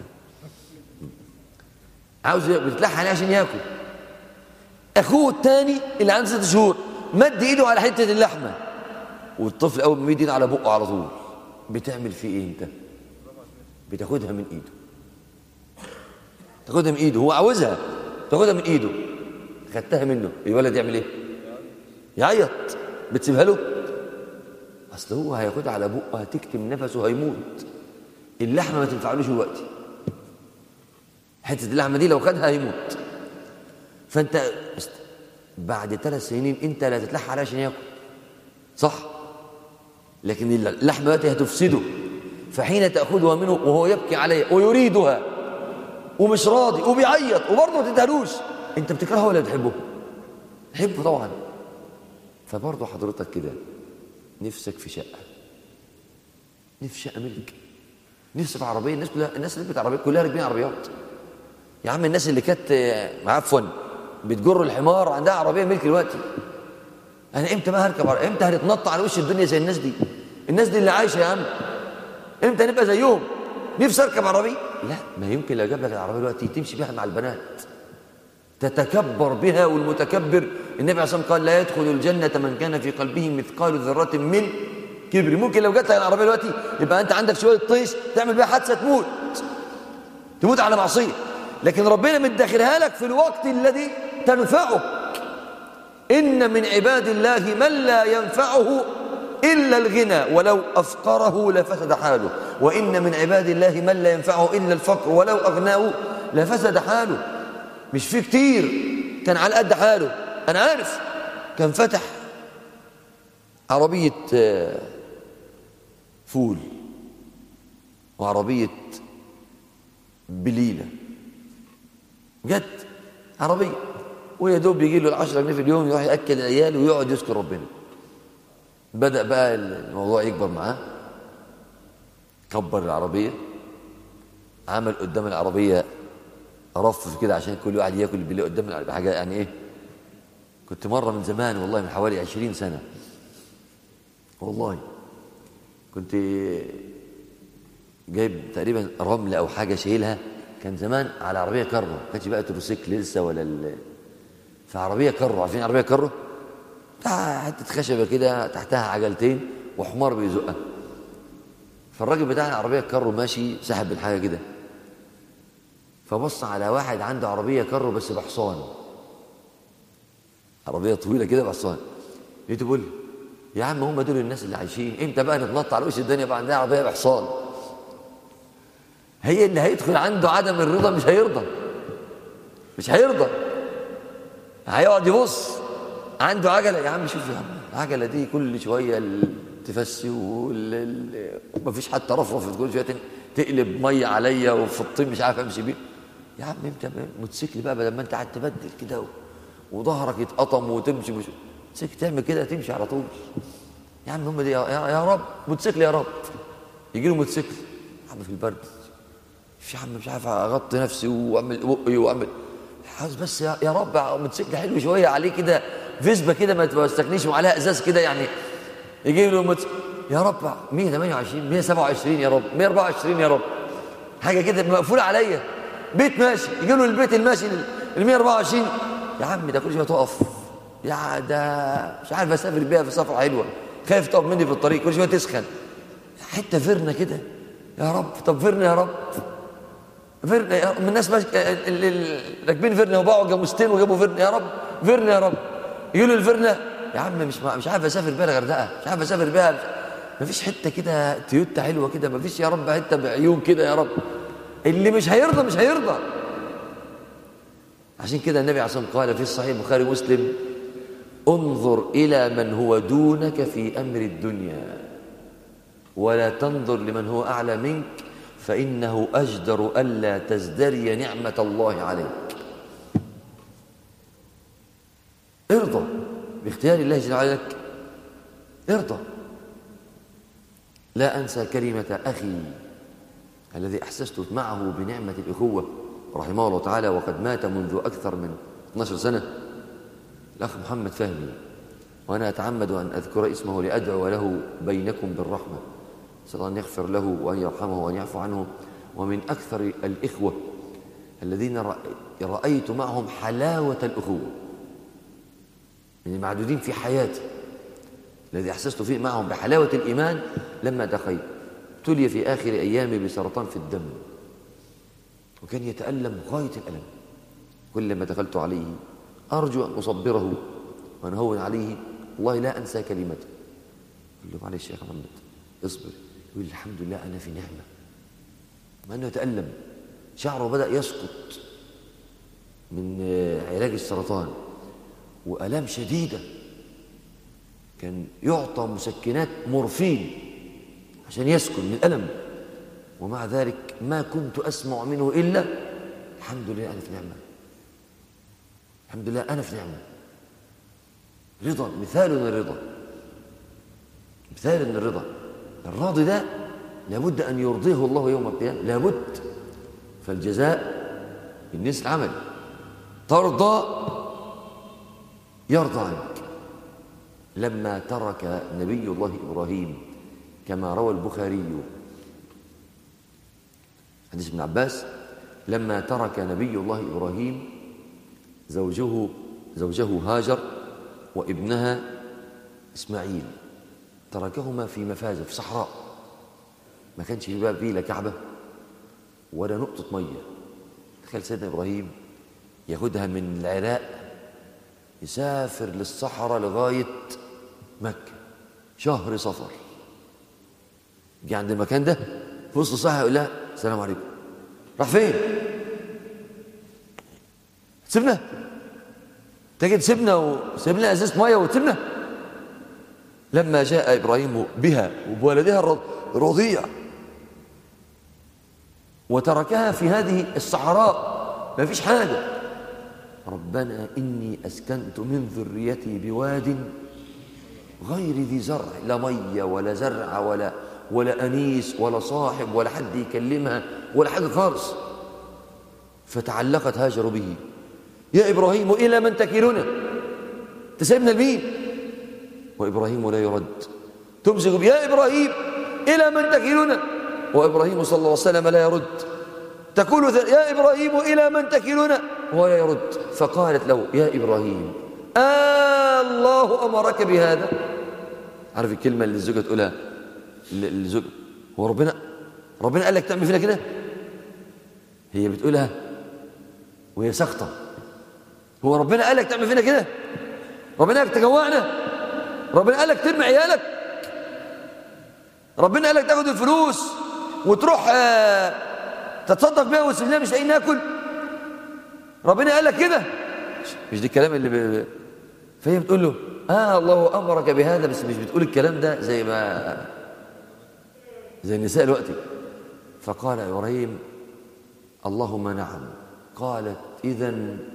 عاوز ياكل بتلح عليه عشان ياكل اخوه الثاني اللي عنده ست شهور مد ايده على حته اللحمه والطفل اول ما يمد ايده على بقه على طول بتعمل فيه ايه انت بتاخدها من ايده تاخدها من ايده هو عاوزها تاخدها من ايده خدتها منه الولد يعمل ايه يعيط بتسيبها له اصل هو هياخدها على بقه هتكتم نفسه هيموت اللحمه ما تنفعلوش دلوقتي حته اللحمه دي لو خدها هيموت فانت است- بعد ثلاث سنين انت لا تتلح عليه عشان ياكل صح لكن اللحمه دلوقتي هتفسده فحين تاخذها منه وهو يبكي عليها ويريدها ومش راضي وبيعيط وبرضه ما تدهلوش انت بتكرهه ولا بتحبه تحبه طبعا فبرضه حضرتك كده نفسك في شقه نفس شقه ملك نفسي في عربيه الناس كلها الناس اللي ركبت عربيات كلها راكبين عربيات يا عم الناس اللي كانت آه، عفوا بتجر الحمار عندها عربيه ملك دلوقتي انا امتى بقى هركب عربية؟ امتى هنتنطع على وش الدنيا زي الناس دي الناس دي اللي عايشه يا عم امتى هنبقى زيهم نفسي اركب عربيه لا ما يمكن لو جاب لك العربيه دلوقتي تمشي بيها مع البنات تتكبر بها والمتكبر النبي عليه الصلاه والسلام قال لا يدخل الجنه من كان في قلبه مثقال ذره من كبر ممكن لو جات لك العربيه دلوقتي يبقى انت عندك شويه طيش تعمل بيها حادثه تموت تموت على معصيه لكن ربنا مدخلها لك في الوقت الذي تنفعك إن من عباد الله من لا ينفعه إلا الغنى ولو أفقره لفسد حاله وإن من عباد الله من لا ينفعه إلا الفقر ولو أغناه لفسد حاله مش في كتير كان على قد حاله أنا عارف كان فتح عربية آه، فول وعربية بليلة جد عربية ويا دوب يجي له العشرة جنيه في اليوم يروح يأكل العيال ويقعد يذكر ربنا بدأ بقى الموضوع يكبر معاه كبر العربية عمل قدام العربية رف كده عشان كل واحد ياكل باللي قدام العربية حاجة يعني ايه كنت مرة من زمان والله من حوالي عشرين سنة والله كنت جايب تقريبا رمل او حاجه شايلها كان زمان على عربيه كارو ما كانش بقى تروسيكل لسه ولا ال... فعربيه كارو عارفين عربيه كارو بتاع حته خشبه كده تحتها عجلتين وحمار بيزقها فالراجل بتاع العربيه الكارو ماشي سحب بالحاجه كده فبص على واحد عنده عربيه كارو بس بحصان عربيه طويله كده بحصان لقيته بيقول لي، يا عم هم دول الناس اللي عايشين امتى بقى نتنطط على وش الدنيا بقى عندنا عربيه بحصان هي اللي هيدخل عنده عدم الرضا مش هيرضى مش هيرضى هيقعد يبص عنده عجله يا عم شوف يا عم العجله دي كل شويه ال- تفسي ومفيش حتى رفرف كل شويه تن- تقلب ميه عليا وفي الطين مش عارف امشي بيه يا عم انت موتوسيكل بقى بدل ما انت قاعد تبدل كده و- وظهرك يتقطم وتمشي مش موتوسيكل تعمل كده تمشي على طول يا عم هم دي يا, يا يا رب موتوسيكل يا رب يجي له موتوسيكل يا عم في البرد يا عم مش عارف اغطي نفسي واعمل بقي واعمل عاوز بس يا, يا رب موتوسيكل حلو شويه عليه كده فيسبا كده ما تستكنيش وعليها ازاز كده يعني يجيب له موتوسيكل يا رب 128 127 يا رب 124 يا رب حاجه كده مقفوله عليا بيت ماشي يجي له البيت الماشي ال 124 يا عم ده كل شويه تقف يا ده مش عارف اسافر بيها في سفره حلوه خايف تقف مني في الطريق كل شويه تسخن حته فرنه كده يا رب طب فرنه يا رب فرنه يا رب من الناس ماسك اللي اللي راكبين فرنه وباعوا جاموستين وجابوا فرنه يا رب فرنه يا رب يقولوا الفرنه يا عم مش مش عارف اسافر بيها الغردقه مش عارف اسافر بيها مفيش حته كده تويوتا حلوه كده مفيش يا رب حته بعيون كده يا رب اللي مش هيرضى مش هيرضى عشان كده النبي عليه الصلاه والسلام قال في الصحيح البخاري ومسلم انظر الى من هو دونك في امر الدنيا ولا تنظر لمن هو اعلى منك فانه اجدر الا تزدري نعمه الله عليك ارضى باختيار الله جل وعلا لك ارضى لا انسى كلمه اخي الذي احسست معه بنعمه الاخوه رحمه الله تعالى وقد مات منذ اكثر من 12 سنه الأخ محمد فهمي وأنا أتعمد أن أذكر اسمه لأدعو له بينكم بالرحمة أسأل الله أن يغفر له وأن يرحمه وأن يعفو عنه ومن أكثر الإخوة الذين رأ- رأيت معهم حلاوة الأخوة من المعدودين في حياتي الذي أحسست فيه معهم بحلاوة الإيمان لما دخلت ابتلي في آخر أيامي بسرطان في الدم وكان يتألم غاية الألم كلما دخلت عليه أرجو أن أصبره وأنهون عليه والله لا أنسى كلمته قل له معلش يا محمد اصبر يقول لي الحمد لله أنا في نعمة مع أنه يتألم شعره بدأ يسقط من آه، علاج السرطان وآلام شديدة كان يعطى مسكنات مورفين عشان يسكن من الألم ومع ذلك ما كنت أسمع منه إلا الحمد لله أنا في نعمة الحمد لله أنا في نعمة رضا مثال من الرضا مثال من الرضا الراضي ده لابد أن يرضيه الله يوم القيامة لابد فالجزاء من جنس العمل ترضى يرضى عنك لما ترك نبي الله إبراهيم كما روى البخاري حديث ابن عباس لما ترك نبي الله إبراهيم زوجه زوجه هاجر وابنها إسماعيل تركهما في مفازة في صحراء ما كانش في باب فيه لا كعبة ولا نقطة مية تخيل سيدنا إبراهيم ياخدها من العراق يسافر للصحراء لغاية مكة شهر صفر جه عند المكان ده في وسط الصحراء يقول لها السلام عليكم راح فين؟ سيبنا تجد سيبنا وسيبنا ازازه ميه وتسيبنا لما جاء ابراهيم بها وبولدها الرض- الرضيع وتركها في هذه الصحراء ما فيش حاجه ربنا اني اسكنت من ذريتي بواد غير ذي زرع لا ميه ولا زرع ولا ولا انيس ولا صاحب ولا حد يكلمها ولا حاجه خالص فتعلقت هاجر به يا ابراهيم الى من تكلنا تسيبنا لمين وابراهيم لا يرد تمسك به يا ابراهيم الى من تكلنا وابراهيم صلى الله عليه وسلم لا يرد تقول ث- يا ابراهيم الى من تكلنا ولا يرد فقالت له يا ابراهيم آه الله امرك بهذا عارف الكلمه اللي الزوجه تقولها اللي الزوج هو ربنا ربنا قال لك تعمل فينا كده هي بتقولها وهي سخطه هو ربنا قال لك تعمل فينا كده ربنا قال لك تجوعنا ربنا قال لك ترمي عيالك ربنا قال لك تاخد الفلوس وتروح آه، تتصدق بيها وتسيب لنا مش لاقيين ناكل ربنا قال لك كده مش دي الكلام اللي ب... فهي بتقول له اه الله امرك بهذا بس مش بتقول الكلام ده زي ما زي النساء دلوقتي فقال ابراهيم اللهم نعم قالت اذا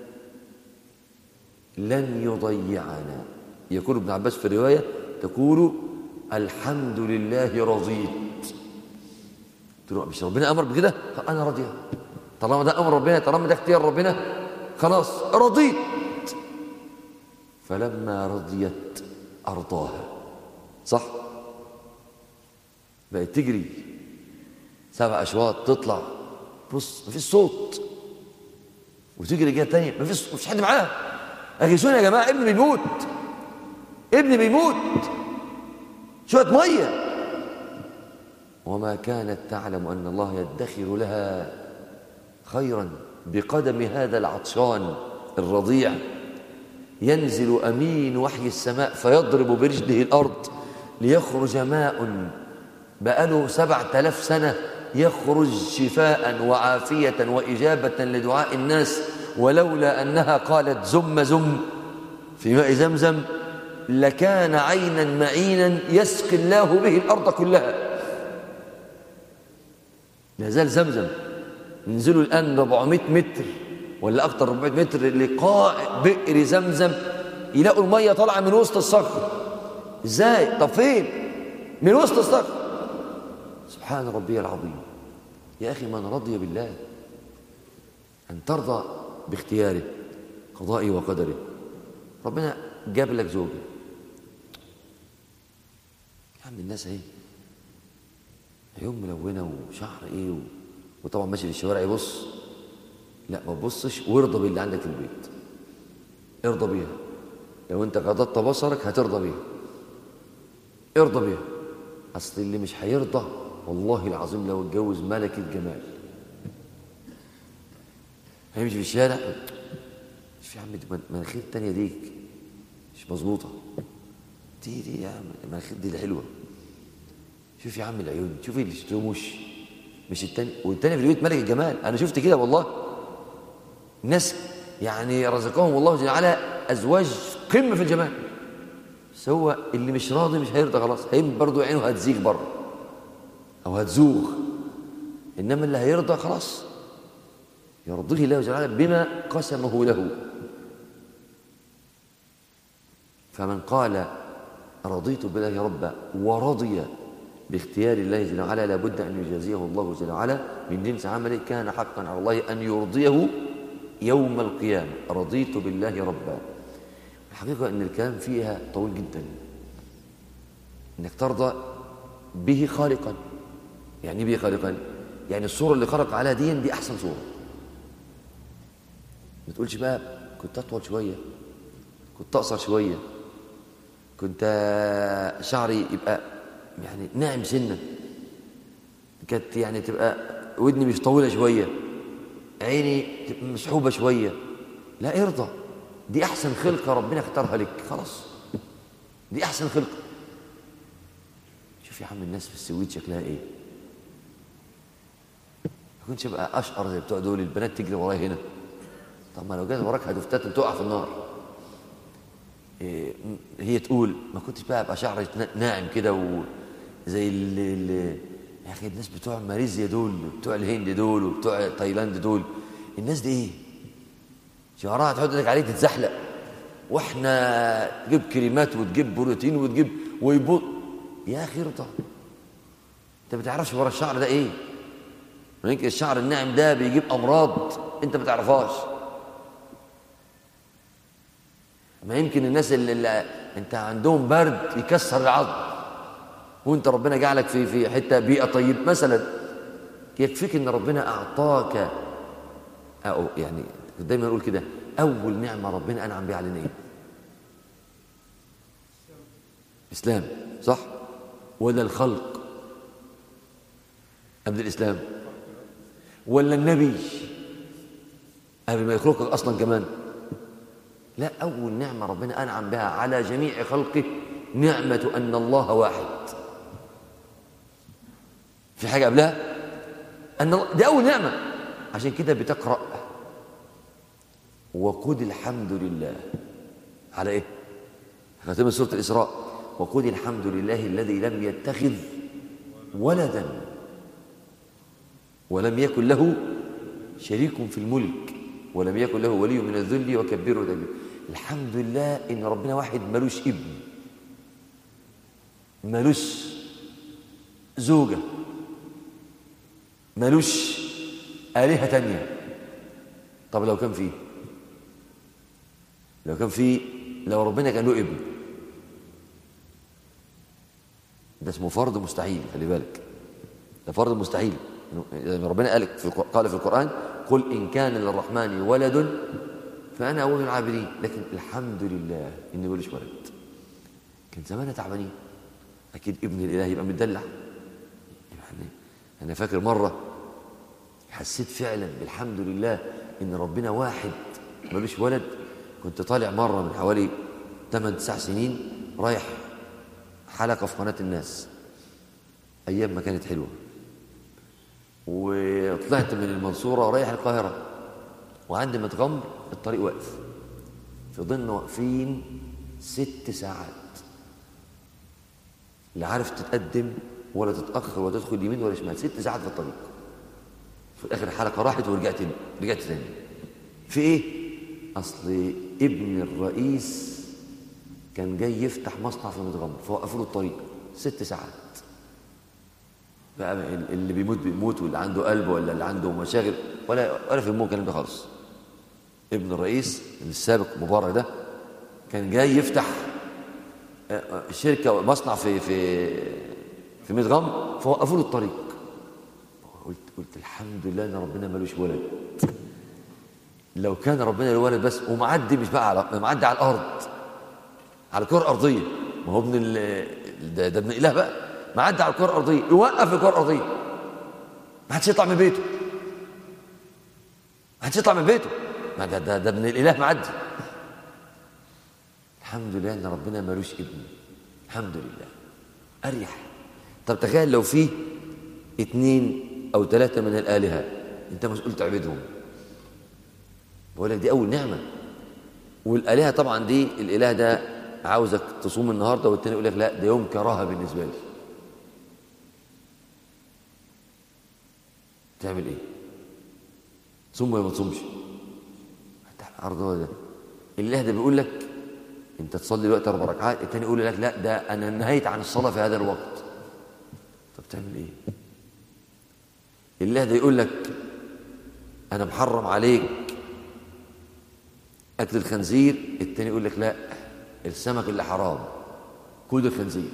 لن يضيعنا يقول ابن عباس في الروايه تقول الحمد لله رضيت قلت له مش ربنا امر بكده انا راضيه طالما ده امر ربنا طالما ده اختيار ربنا خلاص رضيت فلما رضيت ارضاها صح بقت تجري سبع اشواط تطلع بص مفيش صوت وتجري جهه تانية مفيش مفيش حد معاها اغيثوني يا جماعه ابني بيموت ابني بيموت شويه ميه وما كانت تعلم ان الله يدخر لها خيرا بقدم هذا العطشان الرضيع ينزل امين وحي السماء فيضرب برجله الارض ليخرج ماء بقاله سبعة آلاف سنة يخرج شفاء وعافية وإجابة لدعاء الناس ولولا أنها قالت زم زم في ماء زمزم لكان عينا معينا يسقي الله به الأرض كلها لا زال زمزم ننزلوا الآن 400 متر ولا أكتر 400 متر لقاء بئر زمزم يلاقوا المية طالعة من وسط الصخر إزاي؟ طب فين؟ من وسط الصخر سبحان ربي العظيم يا أخي من رضي بالله أن ترضى باختياره قضائه وقدره ربنا جاب لك زوجة يا عم الناس اهي عيون ملونة وشعر ايه و... وطبعا ماشي في الشوارع يبص لا ما تبصش وارضى باللي عندك في البيت ارضى بيها لو انت غضضت بصرك هترضى بيها ارضى بيها اصل اللي مش هيرضى والله العظيم لو اتجوز ملكة جمال هيمشي في الشارع مش يا عم دي مناخير التانية ديك مش مظبوطة دي دي يا عم المناخير دي الحلوة شوف يا عم العيون شوف اللي شتموش مش التاني والتاني في البيت ملك الجمال انا شفت كده والله ناس يعني رزقهم الله جل وعلا ازواج قمه في الجمال بس هو اللي مش راضي مش هيرضى خلاص هيم برضه عينه هتزيغ بره او هتزوغ انما اللي هيرضى خلاص يرضيه الله جل وعلا بما قسمه له فمن قال رضيت بالله ربا ورضي باختيار الله جل وعلا لابد ان يجازيه الله جل وعلا من جنس عمله كان حقا على الله ان يرضيه يوم القيامه رضيت بالله ربا الحقيقه ان الكلام فيها طويل جدا انك ترضى به خالقا يعني ايه به خالقا يعني الصوره اللي خلق عليها دي دي احسن صوره ما تقولش بقى كنت اطول شويه كنت اقصر شويه كنت شعري يبقى يعني ناعم سنه كانت يعني تبقى ودني مش طويله شويه عيني تبقى مسحوبه شويه لا ارضى دي احسن خلقه ربنا اختارها لك خلاص دي احسن خلقه شوف يا عم الناس في السويد شكلها ايه ما كنتش ابقى اشقر زي بتوع دول البنات تجري ورايا هنا طب ما لو جت وراك هدفتات تقع في النار إيه هي تقول ما كنتش بقى ابقى شعري ناعم كده وزي اللي, اللي يا اخي الناس بتوع ماليزيا دول وبتوع الهند دول وبتوع تايلاند دول الناس دي ايه شعرها تحط لك عليه تتزحلق واحنا تجيب كريمات وتجيب بروتين وتجيب ويبوط يا اخي ارضى انت ما تعرفش ورا الشعر ده ايه يمكن الشعر الناعم ده بيجيب امراض انت ما تعرفهاش ما يمكن الناس اللي, اللي انت عندهم برد يكسر العظم وانت ربنا جعلك في في حته بيئه طيب مثلا يكفيك ان ربنا اعطاك أو يعني دايما نقول كده اول نعمه ربنا انعم بها علينا ايه؟ اسلام صح؟ ولا الخلق قبل الاسلام ولا النبي قبل ما يخلقك اصلا كمان لا أول نعمة ربنا أنعم بها على جميع خلقه نعمة أن الله واحد في حاجة قبلها أن الله دي أول نعمة عشان كده بتقرأ وقود الحمد لله على إيه؟ خاتمة سورة الإسراء وقود الحمد لله الذي لم يتخذ ولدا ولم يكن له شريك في الملك ولم يكن له ولي من الذل وكبره تكبيرا الحمد لله ان ربنا واحد ملوش ابن ملوش زوجه ملوش آلهة تانية طب لو كان فيه لو كان فيه لو ربنا كان له ابن ده اسمه فرض مستحيل خلي بالك ده فرض مستحيل يعني ربنا قال في قال في القرآن قل إن كان للرحمن ولد فأنا أول العابدين لكن الحمد لله إن ملوش ولد كان زماننا تعبانين أكيد ابن الإله يبقى متدلع يعني أنا فاكر مرة حسيت فعلا بالحمد لله إن ربنا واحد ملوش ولد كنت طالع مرة من حوالي 8 9 سنين رايح حلقة في قناة الناس أيام ما كانت حلوة وطلعت من المنصورة رايح القاهرة وعند متغمر الطريق واقف فضلنا واقفين ست ساعات لا عارف تتقدم ولا تتأخر ولا تدخل يمين ولا شمال ست ساعات في الطريق في الآخر الحلقة راحت ورجعت رجعت تاني في إيه؟ أصل ابن الرئيس كان جاي يفتح مصنع في متغمر فوقفوا له الطريق ست ساعات بقى اللي بيموت بيموت واللي عنده قلب ولا اللي عنده مشاغل ولا ولا في الكلام ده خالص ابن الرئيس السابق مبارك ده كان جاي يفتح آه، آه، شركة مصنع في في في مدغم فوقفوا له الطريق قلت قلت الحمد لله ان ربنا ملوش ولد لو كان ربنا له ولد بس ومعدي مش بقى على معدي على الارض على الكره الارضيه ما هو ابن ال... ده, ده ابن اله بقى معدي على الكره الارضيه يوقف الكره الارضيه ما حدش يطلع من بيته ما حدش يطلع من بيته ما ده ده, ده ابن الاله معدي الحمد لله ان ربنا ملوش ابن الحمد لله اريح طب تخيل لو فيه اتنين او ثلاثه من الالهه انت مسؤول تعبدهم بقول لك دي اول نعمه والالهه طبعا دي الاله ده عاوزك تصوم النهارده والتاني يقول لك لا ده يوم كراهه بالنسبه لي تعمل ايه تصوم ولا ما تصومش العرض هو ده الاله ده بيقول لك انت تصلي الوقت اربع ركعات التاني يقول لك لا ده انا نهيت عن الصلاه في هذا الوقت طب تعمل ايه الله ده يقول لك انا محرم عليك اكل الخنزير التاني يقول لك لا السمك اللي حرام كل الخنزير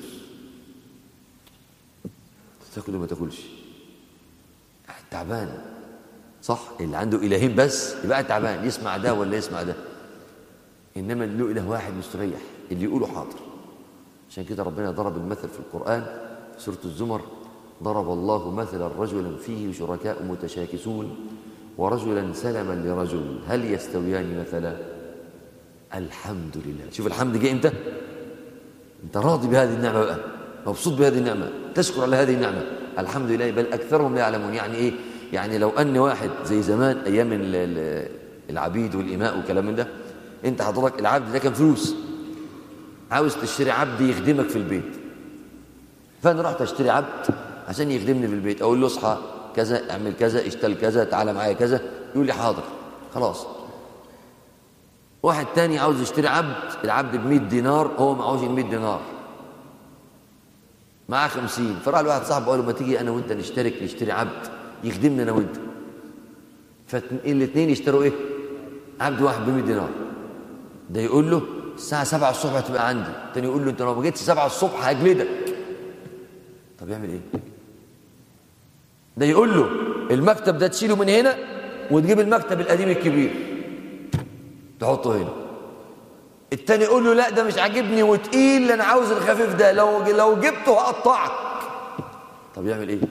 تاكل وما تاكلش تعبان صح اللي عنده الهين بس يبقى تعبان يسمع ده ولا يسمع ده انما له اله واحد مستريح اللي يقوله حاضر عشان كده ربنا ضرب المثل في القران سوره الزمر ضرب الله مثلا رجلا فيه شركاء متشاكسون ورجلا سلما لرجل هل يستويان مثلا الحمد لله شوف الحمد جاء امتى انت راضي بهذه النعمه بقى مبسوط بهذه النعمه تشكر على هذه النعمه الحمد لله بل اكثرهم لا يعلمون يعني ايه يعني لو ان واحد زي زمان ايام العبيد والاماء وكلام من ده انت حضرتك العبد ده كان فلوس عاوز تشتري عبد يخدمك في البيت فانا رحت اشتري عبد عشان يخدمني في البيت اقول له اصحى كذا اعمل كذا اشتل كذا تعالى معايا كذا يقول لي حاضر خلاص واحد تاني عاوز يشتري عبد العبد ب 100 دينار هو معهوش ال 100 دينار معاه 50 فراح لواحد صاحبه قال له ما تيجي انا وانت نشترك نشتري عبد يخدمنا انا وانت فالاثنين يشتروا ايه عبد واحد ب 100 دينار ده يقول له الساعه 7 الصبح هتبقى عندي الثاني يقول له انت لو ما جيتش 7 الصبح هجلدك طب يعمل ايه ده يقول له المكتب ده تشيله من هنا وتجيب المكتب القديم الكبير تحطه هنا التاني يقول له لا ده مش عاجبني وتقيل انا عاوز الخفيف ده لو لو جبته هقطعك طب يعمل ايه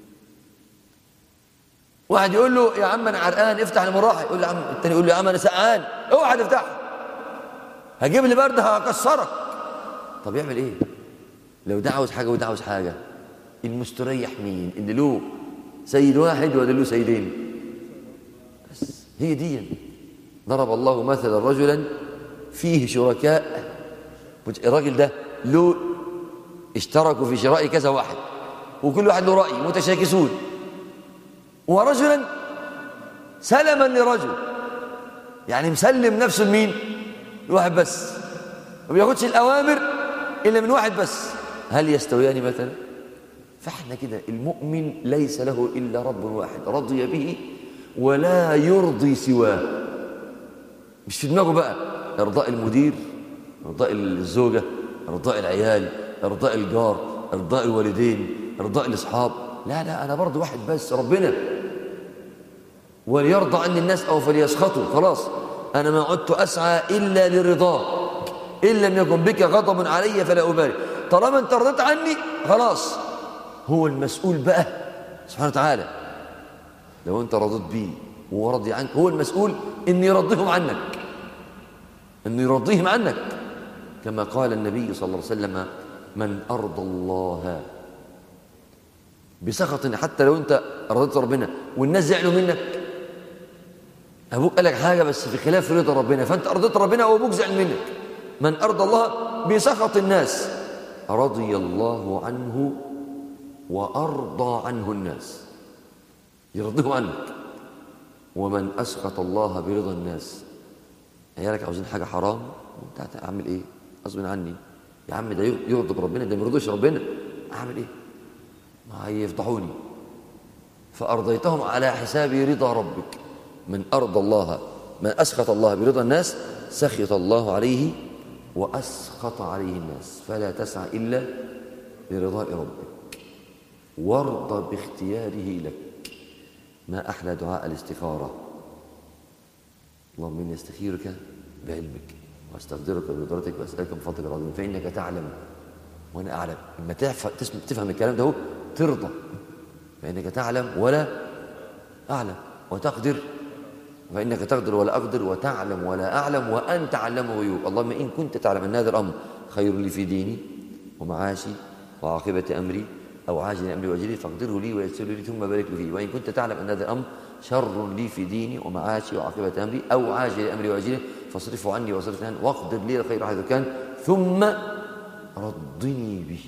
واحد يقول له يا عم انا عرقان افتح المراحل يقول له يا عم التاني يقول له يا عم انا سقعان اوعى تفتحها هجيب لي برد هكسرك طب يعمل ايه لو ده عاوز حاجه وده عاوز حاجه المستريح مين اللي له سيد واحد ولا له سيدين بس هي دي ضرب الله مثلا رجلا فيه شركاء الراجل ده له اشتركوا في شراء كذا واحد وكل واحد له رأي متشاكسون ورجلا سلما لرجل يعني مسلم نفسه لمين لواحد بس ما بياخدش الأوامر إلا من واحد بس هل يستويان مثلا فاحنا كده المؤمن ليس له إلا رب واحد رضي به ولا يرضي سواه مش في دماغه بقى إرضاء المدير إرضاء الزوجة إرضاء العيال إرضاء الجار إرضاء الوالدين إرضاء الأصحاب لا لا أنا برضه واحد بس ربنا وليرضى عني الناس أو فليسخطوا خلاص أنا ما عدت أسعى إلا لرضاه إن لم يكن بك غضب علي فلا أبالي طالما أنت رضيت عني خلاص هو المسؤول بقى سبحانه وتعالى لو أنت رضيت بيه ورضي عنك هو المسؤول إن يرضيهم عنك إن يرضيهم عنك كما قال النبي صلى الله عليه وسلم من أرضى الله بسخط حتى لو أنت رضيت ربنا والناس زعلوا منك أبوك قال لك حاجة بس في خلاف رضا ربنا فأنت أرضيت ربنا وأبوك زعل منك من أرضى الله بسخط الناس رضي الله عنه وأرضى عنه الناس يرضيه عنك ومن أسخط الله برضا الناس عيالك عاوزين حاجة حرام وانت هتعمل ايه غصب عني يا عم ده يغضب ربنا ده ما يرضيش ربنا اعمل ايه ما هيفضحوني فأرضيتهم على حساب رضا ربك من أرضى الله من أسخط الله برضا الناس سخط الله عليه وأسخط عليه الناس فلا تسعى إلا لرضاء ربك وارض باختياره لك ما أحلى دعاء الاستخارة اللهم إني أستخيرك بعلمك وأستقدرك بقدرتك وأسألك من فضلك العظيم فإنك تعلم وأنا أعلم لما تعف- تسم- تفهم الكلام ده هو ترضى فإنك تعلم ولا أعلم وتقدر فإنك تقدر ولا أقدر وتعلم ولا أعلم وأنت علم الغيوب اللهم إن كنت تعلم أن هذا الأمر خير لي في ديني ومعاشي وعاقبة أمري أو عاجل أمري وأجلي فاقدره لي ويسر لي ثم بارك لي فيه وإن كنت تعلم أن هذا الأمر شر لي في ديني ومعاشي وعاقبة أمري أو عاجل أمري وأجله فاصرفه عني واصرفه عنه واقدر لي الخير حيث كان ثم رضني به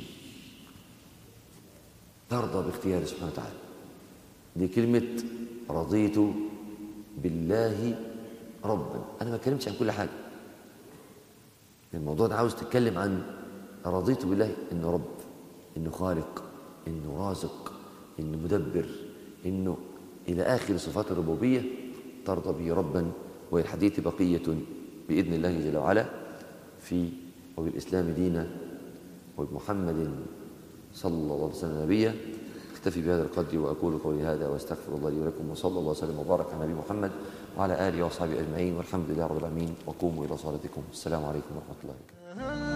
ترضى باختياره سبحانه وتعالى دي كلمة رضيت بالله ربا أنا ما اتكلمتش عن كل حاجة الموضوع ده عاوز تتكلم عن رضيت بالله إنه رب إنه خالق إنه رازق إنه مدبر إنه إلى آخر صفات الربوبية ترضى به ربا وللحديث بقية بإذن الله جل وعلا في وبالإسلام دينا وبمحمد صلى الله عليه وسلم نبيا اكتفي بهذا القدر واقول قولي هذا واستغفر الله لي ولكم وصلى الله وسلم وبارك على نبي محمد وعلى اله وصحبه اجمعين والحمد لله رب العالمين وقوموا الى صلاتكم السلام عليكم ورحمه الله وبركاته